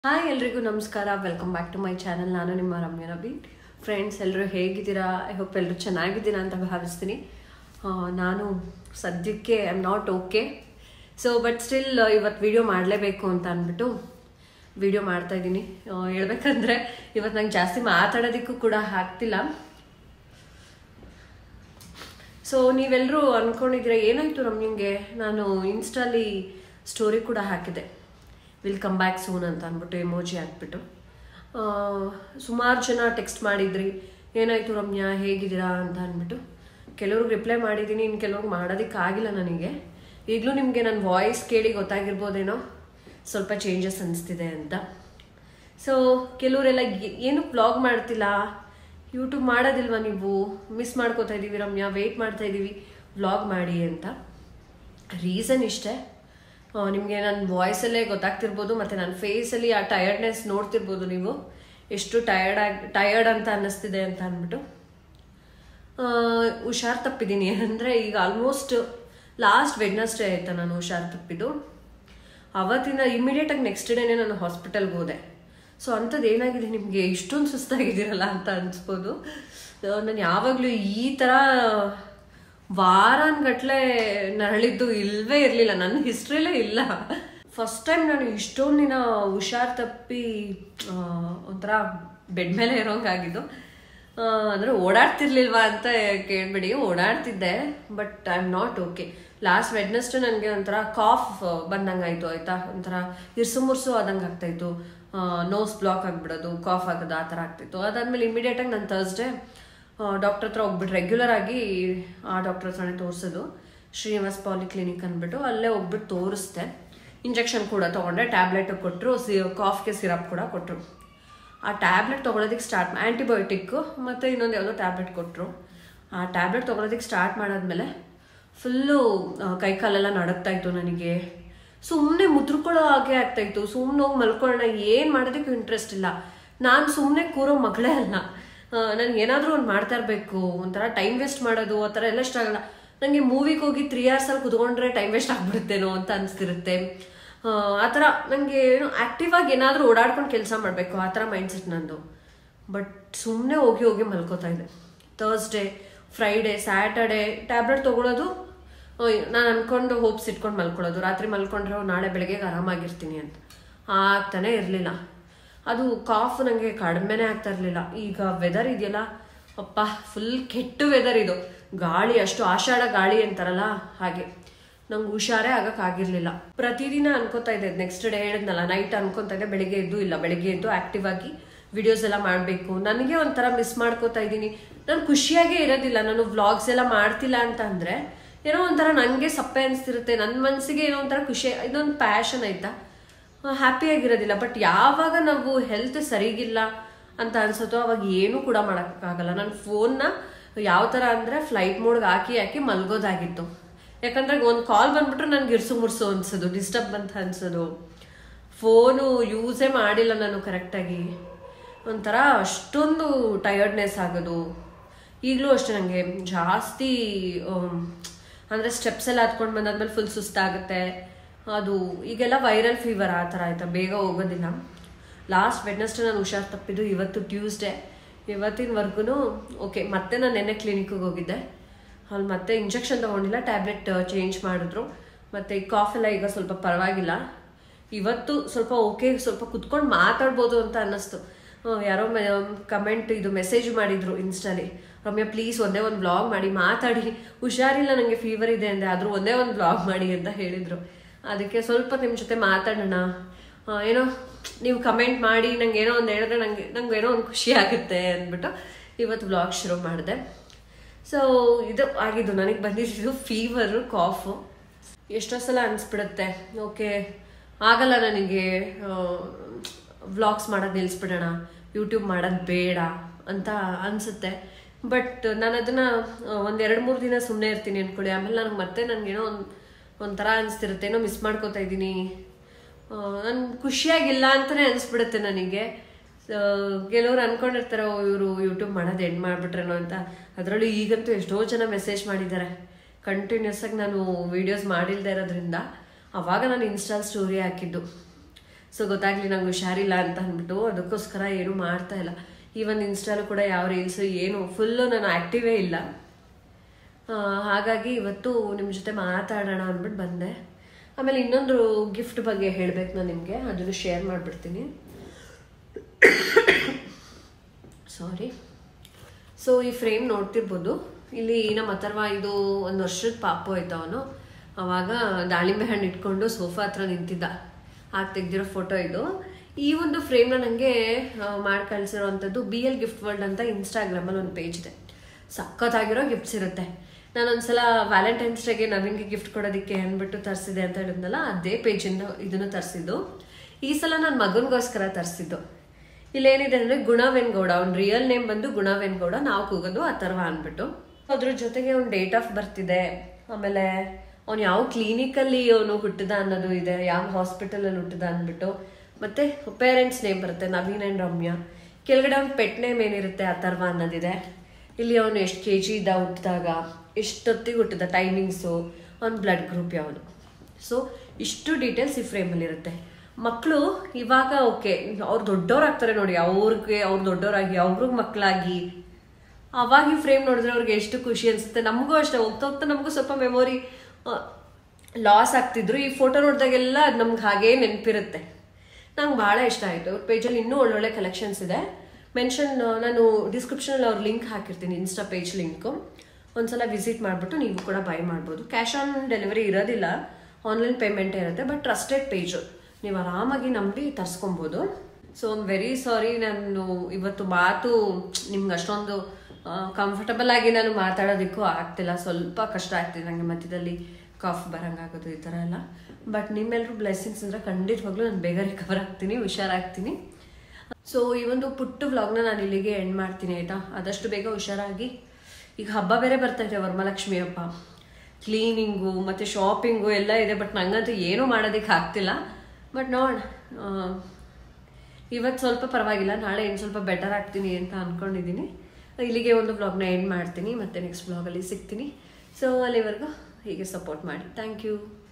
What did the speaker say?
hi ಎಲ್ರಿಗೂ ನಮಸ್ಕಾರ welcome back to my channel ನಾನು ನಿಮ್ಮ ರಮ್ಯ ನಬಿ ಫ್ರೆಂಡ್ಸ್ ಎಲ್ಲರೂ ಹೇಗಿದ್ದೀರಾ ಐ ಹೋಪ್ ಎಲ್ಲರೂ ಚೆನ್ನಾಗಿದ್ದೀರಾ ಅಂತ ಭಾವಿಸ್ತೀನಿ ಆ, ನಾನು ಸದ್ಯಕ್ಕೆ I am not okay so but still ಇವತ್ತು ವಿಡಿಯೋ ಮಾಡಲೇಬೇಕು ಅಂತ ಅಂದ್ಬಿಟ್ಟು ವಿಡಿಯೋ ಮಾಡ್ತಾ ಇದ್ದೀನಿ ಹೇಳ್ಬೇಕಂದ್ರೆ ಇವತ್ತು ನಂಗೆ ಜಾಸ್ತಿ ಮಾತಾಡೋದಕ್ಕೂ ಕೂಡ ಆಗ್ತಿಲ್ಲ ಸೊ ನೀವೆಲ್ಲರೂ ಅನ್ಕೊಂಡಿದ್ದೀರಾ ಏನಾಯ್ತು ರಮ್ಯಂಗೆ ನಾನು ಇನ್ಸ್ಟಾಲಿ ಸ್ಟೋರಿ ಕೂಡ ಹಾಕಿದೆ ವಿಲ್ ಕಮ್ ಬ್ಯಾಕ್ ಸೂನ್ ಅಂತ ಅಂದ್ಬಿಟ್ಟು ಎಮೋಜಿ ಹಾಕ್ಬಿಟ್ಟು ಸುಮಾರು ಜನ ಟೆಕ್ಸ್ಟ್ ಮಾಡಿದ್ರಿ ಏನಾಯ್ತು ರಮ್ಯಾ ಹೇಗಿದ್ದೀರಾ ಅಂತ ಅಂದ್ಬಿಟ್ಟು ಕೆಲವ್ರಿಗೆ ರಿಪ್ಲೈ ಮಾಡಿದ್ದೀನಿ ಇನ್ನು ಕೆಲವ್ರಿಗೆ ಮಾಡೋದಕ್ಕಾಗಿಲ್ಲ ನನಗೆ ಈಗಲೂ ನಿಮಗೆ ನನ್ನ ವಾಯ್ಸ್ ಕೇಳಿ ಗೊತ್ತಾಗಿರ್ಬೋದೇನೋ ಸ್ವಲ್ಪ ಚೇಂಜಸ್ ಅನಿಸ್ತಿದೆ ಅಂತ ಸೊ ಕೆಲವರೆಲ್ಲ ಏನು ಬ್ಲಾಗ್ ಮಾಡ್ತಿಲ್ಲ ಯೂಟ್ಯೂಬ್ ಮಾಡೋದಿಲ್ವಾ ನೀವು ಮಿಸ್ ಮಾಡ್ಕೋತಾ ಇದ್ದೀವಿ ರಮ್ಯಾ ವೆಯ್ಟ್ ಮಾಡ್ತಾ ಇದ್ದೀವಿ ವ್ಲಾಗ್ ಮಾಡಿ ಅಂತ ರೀಸನ್ ಇಷ್ಟೇ ನಿಮಗೆ ನನ್ನ ವಾಯ್ಸಲ್ಲೇ ಗೊತ್ತಾಗ್ತಿರ್ಬೋದು ಮತ್ತು ನನ್ನ ಫೇಸಲ್ಲಿ ಆ ಟಯರ್ಡ್ನೆಸ್ ನೋಡ್ತಿರ್ಬೋದು ನೀವು ಎಷ್ಟು ಟಯರ್ಡ್ ಆಗಿ ಟಯರ್ಡ್ ಅಂತ ಅನ್ನಿಸ್ತಿದೆ ಅಂತ ಅಂದ್ಬಿಟ್ಟು ಹುಷಾರು ತಪ್ಪಿದ್ದೀನಿ ಅಂದರೆ ಈಗ ಆಲ್ಮೋಸ್ಟ್ ಲಾಸ್ಟ್ ವೆಡ್ನಸ್ಡೇ ಆಯಿತಾ ನಾನು ಹುಷಾರು ತಪ್ಪಿದ್ದು ಅವತ್ತಿನ ಇಮಿಡಿಯೇಟಾಗಿ ನೆಕ್ಸ್ಟ್ ಡೇನೇ ನಾನು ಹಾಸ್ಪಿಟಲ್ಗೆ ಹೋದೆ ಸೊ ಅಂಥದ್ದು ಏನಾಗಿದೆ ನಿಮಗೆ ಇಷ್ಟೊಂದು ಸುಸ್ತಾಗಿದ್ದೀರಲ್ಲ ಅಂತ ಅನ್ಸ್ಬೋದು ನಾನು ಯಾವಾಗಲೂ ಈ ಥರ ವಾರನ್ಗಟ್ಲೆ ನರಳಿದ್ದು ಇಲ್ವೇ ಇರಲಿಲ್ಲ ನನ್ನ ಹಿಸ್ಟ್ರಿಲೇ ಇಲ್ಲ ಫಸ್ಟ್ ಟೈಮ್ ನಾನು ಇಷ್ಟೊಂದು ದಿನ ಹುಷಾರು ತಪ್ಪಿ ಆ, ಒಂಥರ ಬೆಡ್ ಮೇಲೆ ಇರೋಂಗಾಗಿದ್ದು ಆ, ಅಂದ್ರೆ ಓಡಾಡ್ತಿರ್ಲಿಲ್ವಾ ಅಂತ ಕೇಳ್ಬೇಡಿ ಓಡಾಡ್ತಿದ್ದೆ but I am not okay last Wednesday ನನಗೆ ಒಂಥರ ಕಾಫ್ ಬಂದಂಗಾಯ್ತು ಆಯ್ತಾ ಒಂಥರ ಇರ್ಸು ಮುರ್ಸು ಆದಂಗೆ ಆಗ್ತಾಯಿತ್ತು ನೋಸ್ ಬ್ಲಾಕ್ ಆಗಿಬಿಡೋದು ಕಾಫ್ ಆಗೋದು ಆ ಥರ ಆಗ್ತಿತ್ತು ಅದಾದ್ಮೇಲೆ ಇಮಿಡಿಯೇಟಾಗಿ ನಾನು ಥರ್ಸ್ಡೇ ಡಾಕ್ಟರ್ ಹತ್ರ ಹೋಗ್ಬಿಟ್ಟು ರೆಗ್ಯುಲರ್ ಆಗಿ ಆ ಡಾಕ್ಟರ್ ಹತ್ರನೇ ತೋರಿಸೋದು ಶ್ರೀನಿವಾಸ್ ಪಾಲಿಕ್ಲಿನಿಕ್ ಅಂದ್ಬಿಟ್ಟು ಅಲ್ಲೇ ಹೋಗ್ಬಿಟ್ಟು ತೋರಿಸ್ದೆ ಇಂಜೆಕ್ಷನ್ ಕೂಡ ತೊಗೊಂಡೆ ಟ್ಯಾಬ್ಲೆಟ್ ಕೊಟ್ಟರು ಸಿ ಕಾಫ್ಗೆ ಸಿರಪ್ ಕೂಡ ಕೊಟ್ಟರು ಆ ಟ್ಯಾಬ್ಲೆಟ್ ತೊಗೊಳೋದಕ್ಕೆ ಸ್ಟಾರ್ಟ್ ಆ್ಯಂಟಿಬಯೋಟಿಕ್ಕು ಮತ್ತು ಇನ್ನೊಂದು ಯಾವುದೋ ಟ್ಯಾಬ್ಲೆಟ್ ಕೊಟ್ಟರು ಆ ಟ್ಯಾಬ್ಲೆಟ್ ತೊಗೊಳೋದಕ್ಕೆ ಸ್ಟಾರ್ಟ್ ಮಾಡಾದ್ಮೇಲೆ ಫುಲ್ಲು ಕೈಕಾಲೆಲ್ಲ ನಡಕ್ತಾ ಇತ್ತು ನನಗೆ ಸುಮ್ಮನೆ ಮುದ್ರಕೊಳ್ಳೋ ಹಾಗೆ ಆಗ್ತಾಯಿತ್ತು ಸುಮ್ಮನೆ ಹೋಗಿ ಮಲ್ಕೊಳ್ಳೋಣ ಏನು ಮಾಡೋದಕ್ಕೂ ಇಂಟ್ರೆಸ್ಟ್ ಇಲ್ಲ ನಾನು ಸುಮ್ಮನೆ ಕೂರೋ ಮಗಳೇ ಅಲ್ಲ ನನಗೆ ಏನಾದರೂ ಒಂದು ಮಾಡ್ತಾ ಇರಬೇಕು ಒಂಥರ ಟೈಮ್ ವೇಸ್ಟ್ ಮಾಡೋದು ಆ ಥರ ಎಲ್ಲ ಇಷ್ಟ ಆಗಲ್ಲ ನನಗೆ ಮೂವಿಗೆ ಹೋಗಿ ತ್ರೀ ಅವರ್ಸಲ್ಲಿ ಕುತ್ಕೊಂಡ್ರೆ ಟೈಮ್ ವೇಸ್ಟ್ ಆಗ್ಬಿಡುತ್ತೇನೋ ಅಂತ ಅನಿಸ್ತಿರುತ್ತೆ ಆ ಥರ ನನಗೆ ಏನು ಆ್ಯಕ್ಟಿವ್ ಆಗಿ ಏನಾದರೂ ಓಡಾಡ್ಕೊಂಡು ಕೆಲಸ ಮಾಡಬೇಕು ಆ ಥರ ಮೈಂಡ್ಸೆಟ್ ನಂದು ಬಟ್ ಸುಮ್ಮನೆ ಹೋಗಿ ಹೋಗಿ ಮಲ್ಕೋತಾ ಇದೆ ಥರ್ಸ್ಡೇ ಫ್ರೈಡೇ ಸ್ಯಾಟರ್ಡೇ ಟ್ಯಾಬ್ಲೆಟ್ ತೊಗೊಳೋದು ನಾನು ಅನ್ಕೊಂಡು ಹೋಪ್ಸ್ ಇಟ್ಕೊಂಡು ಮಲ್ಕೊಳ್ಳೋದು ರಾತ್ರಿ ಮಲ್ಕೊಂಡ್ರೆ ಓ, ನಾಳೆ ಬೆಳಗ್ಗೆಗೆ ಆರಾಮಾಗಿರ್ತೀನಿ ಅಂತ ಆಗ್ತಾನೆ ಇರಲಿಲ್ಲ ಅದು ಕಾಫ್ ನನಗೆ ಕಡಿಮೆನೇ ಆಗ್ತಾ ಇರಲಿಲ್ಲ ಈಗ ವೆದರ್ ಇದೆಯಲ್ಲ ಅಪ್ಪ ಫುಲ್ ಕೆಟ್ಟು ವೆದರ್ ಇದು ಗಾಳಿ ಅಷ್ಟು ಆಷಾಢ ಗಾಳಿ ಅಂತಾರಲ್ಲ ಹಾಗೆ ನಂಗೆ ಹುಷಾರೇ ಆಗಕ್ಕಾಗಿರ್ಲಿಲ್ಲ ಪ್ರತಿದಿನ ಅನ್ಕೋತಾ ಇದ್ದೆ ನೆಕ್ಸ್ಟ್ ಡೇ ಹೇಳಿದ್ನಲ್ಲ ನೈಟ್ ಅನ್ಕೊಂತಾ ಇದ್ದೆ ಬೆಳಿಗ್ಗೆ ಎದ್ದು ಇಲ್ಲ ಬೆಳಿಗ್ಗೆ ಎದ್ದು ಆಕ್ಟಿವ್ ಆಗಿ ವಿಡಿಯೋಸ್ ಎಲ್ಲ ಮಾಡಬೇಕು ನನಗೆ ಒಂಥರ ಮಿಸ್ ಮಾಡ್ಕೋತಾ ಇದ್ದೀನಿ ನಾನು ಖುಷಿಯಾಗೇ ಇರೋದಿಲ್ಲ ನಾನು ವ್ಲಾಗ್ಸ್ ಎಲ್ಲ ಮಾಡ್ತಿಲ್ಲ ಅಂತ ಅಂದ್ರೆ ಏನೋ ಒಂಥರ ನನಗೆ ಸಪ್ಪೆ ಅನಿಸ್ತಿರುತ್ತೆ ನನ್ನ ಮನಸ್ಸಿಗೆ ಏನೋ ಒಂಥರ ಖುಷಿ ಇದೊಂದು ಪ್ಯಾಷನ್ ಆಯ್ತಾ ಹ್ಯಾಪಿಯಾಗಿರೋದಿಲ್ಲ ಬಟ್ ಯಾವಾಗ ನಾವು ಹೆಲ್ತ್ ಸರಿಗಿಲ್ಲ ಅಂತ ಅನ್ಸುತ್ತೋ ಅವಾಗ ಏನೂ ಕೂಡ ಮಾಡೋಕ್ಕಾಗಲ್ಲ ನನ್ನ ಫೋನ್ನ ಯಾವ ಥರ ಅಂದರೆ ಫ್ಲೈಟ್ ಮೋಡ್ಗೆ ಹಾಕಿ ಹಾಕಿ ಮಲ್ಗೋದಾಗಿತ್ತು ಯಾಕಂದ್ರೆ ಒಂದು ಕಾಲ್ ಬಂದ್ಬಿಟ್ರೆ ನನಗೆ ಇರ್ಸು ಮುರ್ಸು ಅನ್ಸೋದು ಡಿಸ್ಟರ್ಬ್ ಅಂತ ಅನ್ಸೋದು ಫೋನು ಯೂಸೇ ಮಾಡಿಲ್ಲ ನಾನು ಕರೆಕ್ಟಾಗಿ ಒಂಥರ ಅಷ್ಟೊಂದು ಟಯರ್ಡ್ನೆಸ್ ಆಗೋದು ಈಗಲೂ ಅಷ್ಟೇ ನನಗೆ ಜಾಸ್ತಿ ಅಂದರೆ ಸ್ಟೆಪ್ಸ್ ಎಲ್ಲ ಹತ್ಕೊಂಡು ಬಂದಾದ್ಮೇಲೆ ಫುಲ್ ಸುಸ್ತಾಗುತ್ತೆ ಅದು ಈಗೆಲ್ಲ ವೈರಲ್ ಫೀವರ್ ಆ ಥರ ಆಯ್ತಾ ಬೇಗ ಹೋಗೋದಿಲ್ಲ ಲಾಸ್ಟ್ ವೆಡ್ನೆಸ್ಡೇ ನಾನು ಹುಷಾರು ತಪ್ಪಿದ್ದು ಇವತ್ತು ಟ್ಯೂಸ್ಡೇ ಇವತ್ತಿನವರೆಗೂ ಓಕೆ ಮತ್ತೆ ನಾನು ನೆನ್ನೆ ಕ್ಲಿನಿಕ್ಗೆ ಹೋಗಿದ್ದೆ ಅಲ್ಲಿ ಮತ್ತೆ ಇಂಜೆಕ್ಷನ್ ತೊಗೊಂಡಿಲ್ಲ ಟ್ಯಾಬ್ಲೆಟ್ ಚೇಂಜ್ ಮಾಡಿದ್ರು ಮತ್ತು ಈ ಕಾಫ್ ಎಲ್ಲ ಈಗ ಸ್ವಲ್ಪ ಪರವಾಗಿಲ್ಲ ಇವತ್ತು ಸ್ವಲ್ಪ ಓಕೆ ಸ್ವಲ್ಪ ಕುತ್ಕೊಂಡು ಮಾತಾಡ್ಬೋದು ಅಂತ ಅನ್ನಿಸ್ತು ಆ, ಯಾರೋ ಕಮೆಂಟ್ ಇದು ಮೆಸೇಜ್ ಮಾಡಿದ್ರು ಇನ್ಸ್ಟಾಲಿ ರಮ್ಯಾ ಪ್ಲೀಸ್ ಒಂದೇ ಒಂದು ಬ್ಲಾಗ್ ಮಾಡಿ ಮಾತಾಡಿ ಹುಷಾರಿಲ್ಲ ನನಗೆ ಫೀವರ್ ಇದೆ ಅಂದೆ ಆದರೂ ಒಂದೇ ಒಂದು ಬ್ಲಾಗ್ ಮಾಡಿ ಅಂತ ಹೇಳಿದರು ಅದಕ್ಕೆ ಸ್ವಲ್ಪ ನಿಮ್ಮ ಜೊತೆ ಮಾತಾಡೋಣ ಆ, ಏನೋ ನೀವು ಕಮೆಂಟ್ ಮಾಡಿ ನಂಗೆ ಏನೋ ಒಂದು ಹೇಳಿದ್ರೆ ನನಗೆ ನಂಗೆ ಏನೋ ಒಂದು ಖುಷಿ ಆಗುತ್ತೆ ಅಂದ್ಬಿಟ್ಟು ಇವತ್ತು ಬ್ಲಾಗ್ ಶುರು ಮಾಡಿದೆ ಸೊ ಇದು ಆಗಿದ್ದು ನನಗೆ ಬಂದಿದ್ದು ಫೀವರು ಕಾಫು ಎಷ್ಟೋ ಸಲ ಅನಿಸ್ಬಿಡುತ್ತೆ ಓಕೆ ಆಗಲ್ಲ ನನಗೆ ವ್ಲಾಗ್ಸ್ ಮಾಡೋದು ನಿಲ್ಲಿಸ್ಬಿಡೋಣ ಯೂಟ್ಯೂಬ್ ಮಾಡೋದು ಬೇಡ ಅಂತ ಅನಿಸುತ್ತೆ ಬಟ್ ನಾನು ಅದನ್ನು ಒಂದೆರಡು ಮೂರು ದಿನ ಸುಮ್ಮನೆ ಇರ್ತೀನಿ ಅಂದ್ಕೊಳ್ಳಿ ಆಮೇಲೆ ನನಗೆ ಮತ್ತೆ ನನಗೇನೋ ಒಂದು ಒಂಥರ ಅನಿಸ್ತಿರುತ್ತೆ ಏನೋ ಮಿಸ್ ಮಾಡ್ಕೋತಾ ಇದ್ದೀನಿ ನಾನು ಖುಷಿಯಾಗಿಲ್ಲ ಅಂತಲೇ ಅನಿಸ್ಬಿಡುತ್ತೆ ನನಗೆ ಕೆಲವ್ರು ಅನ್ಕೊಂಡಿರ್ತಾರೆ ಇವರು ಯೂಟ್ಯೂಬ್ ಮಾಡೋದು ಎಂಡ್ ಮಾಡಿಬಿಟ್ರೇನೋ ಅಂತ ಅದರಲ್ಲೂ ಈಗಂತೂ ಎಷ್ಟೋ ಜನ ಮೆಸೇಜ್ ಮಾಡಿದ್ದಾರೆ ಕಂಟಿನ್ಯೂಸ್ ಆಗಿ ನಾನು ವೀಡಿಯೋಸ್ ಮಾಡಿಲ್ದೇ ಇರೋದ್ರಿಂದ ಅವಾಗ ನಾನು ಇನ್ಸ್ಟಾಲ್ ಸ್ಟೋರಿ ಹಾಕಿದ್ದು ಸೊ ಗೊತ್ತಾಗ್ಲಿ ನಂಗೆ ಹುಷಾರಿಲ್ಲ ಅಂತ ಅಂದ್ಬಿಟ್ಟು ಅದಕ್ಕೋಸ್ಕರ ಏನು ಮಾಡ್ತಾ ಇಲ್ಲ ಈವನ್ ಇನ್ಸ್ಟಾಲು ಕೂಡ ಯಾವ ರೀಲ್ಸ್ ಏನು ಫುಲ್ಲು ನಾನು ಆ್ಯಕ್ಟಿವೇ ಇಲ್ಲ ಆ, ಹಾಗಾಗಿ ಇವತ್ತು ನಿಮ್ಮ ಜೊತೆ ಮಾತಾಡೋಣ ಅಂದ್ಬಿಟ್ಟು ಬಂದೆ ಆಮೇಲೆ ಇನ್ನೊಂದು ಗಿಫ್ಟ್ ಬಗ್ಗೆ ಹೇಳಬೇಕು ನಾನು ನಿಮಗೆ ಅದನ್ನು ಶೇರ್ ಮಾಡಿಬಿಡ್ತೀನಿ ಸಾರಿ ಸೊ ಈ ಫ್ರೇಮ್ ನೋಡ್ತಿರ್ಬೋದು ಇಲ್ಲಿ ನಮ್ಮ ಅಥರ್ವ ಇದು ಒಂದು ವರ್ಷದ ಪಾಪು ಆಯ್ತು ಅವನು ಅವಾಗ ದಾಳಿಂಬೆ ಹಣ್ಣು ಇಟ್ಕೊಂಡು ಸೋಫಾ ಹತ್ರ ನಿಂತಿದ್ದ ಆಗ ತೆಗ್ದಿರೋ ಫೋಟೋ ಇದು ಈ ಒಂದು ಫ್ರೇಮ್ನ ನನಗೆ ಮಾಡಿ ಕಳಿಸಿರೋವಂಥದ್ದು ಬಿ ಎಲ್ ಗಿಫ್ಟ್ ವರ್ಲ್ಡ್ ಅಂತ ಇನ್ಸ್ಟಾಗ್ರಾಮಲ್ಲಿ ಒಂದು ಪೇಜ್ ಇದೆ ಸಖತ್ತಾಗಿರೋ ಗಿಫ್ಟ್ಸ್ ಇರುತ್ತೆ ನಾನು ಒಂದ್ಸಲ ವ್ಯಾಲೆಂಟೈನ್ಸ್ ಡೇಗೆ ನವೀನ್ಗೆ ಗಿಫ್ಟ್ ಕೊಡೋದಕ್ಕೆ ಅಂದ್ಬಿಟ್ಟು ತರಿಸಿದೆ ಅಂತ ಹೇಳಿದ್ನಲ್ಲ ಅದೇ ಪೇಜಿಂದ ಇದನ್ನು ತರಿಸಿದ್ದು ಈ ಸಲ ನನ್ನ ಮಗನಿಗೋಸ್ಕರ ತರಿಸಿದ್ದು ಇಲ್ಲೇನಿದೆ ಅಂದ್ರೆ ಗುಣವೆನ್ಗೌಡ ಅವ್ನ ರಿಯಲ್ ನೇಮ್ ಬಂದು ಗುಣವೆನ್ಗೌಡ ನಾವು ಕೂಗೋದು ಅಥರ್ವ ಅಂದ್ಬಿಟ್ಟು ಅದ್ರ ಜೊತೆಗೆ ಅವ್ನ ಡೇಟ್ ಆಫ್ ಬರ್ತ್ ಇದೆ ಆಮೇಲೆ ಅವ್ನು ಯಾವ ಕ್ಲಿನಿಕಲ್ಲಿ ಅವನು ಹುಟ್ಟಿದ ಅನ್ನೋದು ಇದೆ ಯಾವ ಹಾಸ್ಪಿಟಲಲ್ಲಿ ಹುಟ್ಟಿದ ಅಂದ್ಬಿಟ್ಟು ಮತ್ತೆ ಪೇರೆಂಟ್ಸ್ ನೇಮ್ ಬರುತ್ತೆ ನವೀನ್ ಆ್ಯಂಡ್ ರಮ್ಯಾ ಕೆಳಗಡೆ ಅವ್ನ ಪೆಟ್ ನೇಮ್ ಏನಿರುತ್ತೆ ಅಥರ್ವ ಅನ್ನೋದಿದೆ ಇಲ್ಲಿ ಅವನು ಎಷ್ಟು ಕೆ ಜಿ ಇದ್ದ ಹುಟ್ಟಿದಾಗ ಎಷ್ಟೊತ್ತಿಗೆ ಹುಟ್ಟಿದ ಟೈಮಿಂಗ್ಸು ಅವ್ನ ಬ್ಲಡ್ ಗ್ರೂಪ್ ಯಾವುದು ಸೊ ಇಷ್ಟು ಡೀಟೇಲ್ಸ್ ಈ ಫ್ರೇಮಲ್ಲಿ ಇರುತ್ತೆ ಮಕ್ಕಳು ಇವಾಗ ಓಕೆ ಅವ್ರು ದೊಡ್ಡವ್ರಾಗ್ತಾರೆ ನೋಡಿ ಅವ್ರಿಗೆ ಅವ್ರು ದೊಡ್ಡವರಾಗಿ ಅವ್ರಿಗೆ ಮಕ್ಕಳಾಗಿ ಅವಾಗ ಈ ಫ್ರೇಮ್ ನೋಡಿದ್ರೆ ಅವ್ರಿಗೆ ಎಷ್ಟು ಖುಷಿ ಅನಿಸುತ್ತೆ ನಮಗೂ ಅಷ್ಟೇ ಹೋಗ್ತಾ ಹೋಗ್ತಾ ನಮಗೂ ಸ್ವಲ್ಪ ಮೆಮೊರಿ ಲಾಸ್ ಆಗ್ತಿದ್ರು ಈ ಫೋಟೋ ನೋಡಿದಾಗೆಲ್ಲ ಅದು ನಮ್ಗೆ ಹಾಗೇ ನೆನಪಿರುತ್ತೆ ನಂಗೆ ಭಾಳ ಇಷ್ಟ ಆಯಿತು ಅವ್ರ ಪೇಜಲ್ಲಿ ಇನ್ನೂ ಒಳ್ಳೊಳ್ಳೆ ಕಲೆಕ್ಷನ್ಸ್ ಇದೆ ಮೆನ್ಷನ್ ನಾನು ಡಿಸ್ಕ್ರಿಪ್ಷನಲ್ಲಿ ಅವ್ರ ಲಿಂಕ್ ಹಾಕಿರ್ತೀನಿ ಇನ್ಸ್ಟಾ ಪೇಜ್ ಲಿಂಕು ಒಂದ್ಸಲ ವಿಸಿಟ್ ಮಾಡಿಬಿಟ್ಟು ನೀವು ಕೂಡ ಬೈ ಮಾಡ್ಬೋದು ಕ್ಯಾಶ್ ಆನ್ ಡೆಲಿವರಿ ಇರೋದಿಲ್ಲ ಆನ್ಲೈನ್ ಪೇಮೆಂಟೇ ಇರುತ್ತೆ ಬಟ್ ಟ್ರಸ್ಟೆಡ್ ಪೇಜು ನೀವು ಆರಾಮಾಗಿ ನಂಬಿ ತರಿಸ್ಕೊಬೋದು ಸೊ ಐಮ್ ವೆರಿ ಸಾರಿ ನಾನು ಇವತ್ತು ಮಾತು ನಿಮ್ಗೆ ಅಷ್ಟೊಂದು ಕಂಫರ್ಟಬಲ್ ಆಗಿ ನಾನು ಮಾತಾಡೋದಕ್ಕೂ ಆಗ್ತಿಲ್ಲ ಸ್ವಲ್ಪ ಕಷ್ಟ ಆಗ್ತಿದೆ ನನಗೆ ಮಧ್ಯದಲ್ಲಿ ಕಾಫ್ ಬರಂಗಾಗೋದು ಈ ಥರ ಎಲ್ಲ ಬಟ್ ನಿಮ್ಮೆಲ್ಲರೂ ಬ್ಲೆಸ್ಸಿಂಗ್ಸ್ ಅಂದರೆ ಖಂಡಿತವಾಗ್ಲೂ ನಾನು ಬೇಗ ರಿಕವರ್ ಆಗ್ತೀನಿ ಹುಷಾರಾಗ್ತೀನಿ ಸೊ ಈ ಒಂದು ಪುಟ್ಟ ವ್ಲಾಗ್ನ ನಾನು ಇಲ್ಲಿಗೆ ಎಂಡ್ ಮಾಡ್ತೀನಿ ಆಯಿತಾ ಆದಷ್ಟು ಬೇಗ ಹುಷಾರಾಗಿ ಈಗ ಹಬ್ಬ ಬೇರೆ ಬರ್ತಾ ಇದೆ ವರಮಹಾಲಕ್ಷ್ಮಿ ಹಬ್ಬ ಕ್ಲೀನಿಂಗು ಮತ್ತು ಶಾಪಿಂಗು ಎಲ್ಲ ಇದೆ ಬಟ್ ನಂಗಂತೂ ಏನೂ ಮಾಡೋದಕ್ಕೆ ಆಗ್ತಿಲ್ಲ ಬಟ್ ನೋಡೋಣ ಇವತ್ತು ಸ್ವಲ್ಪ ಪರವಾಗಿಲ್ಲ ನಾಳೆ ಇನ್ನು ಸ್ವಲ್ಪ ಬೆಟರ್ ಆಗ್ತೀನಿ ಅಂತ ಅಂದ್ಕೊಂಡಿದ್ದೀನಿ ಇಲ್ಲಿಗೆ ಒಂದು ವ್ಲಾಗ್ನ ಎಂಡ್ ಮಾಡ್ತೀನಿ ಮತ್ತು ನೆಕ್ಸ್ಟ್ ವ್ಲಾಗಲ್ಲಿ ಸಿಗ್ತೀನಿ ಸೊ ಅಲ್ಲಿವರೆಗೂ ಹೀಗೆ ಸಪೋರ್ಟ್ ಮಾಡಿ ಥ್ಯಾಂಕ್ ಯು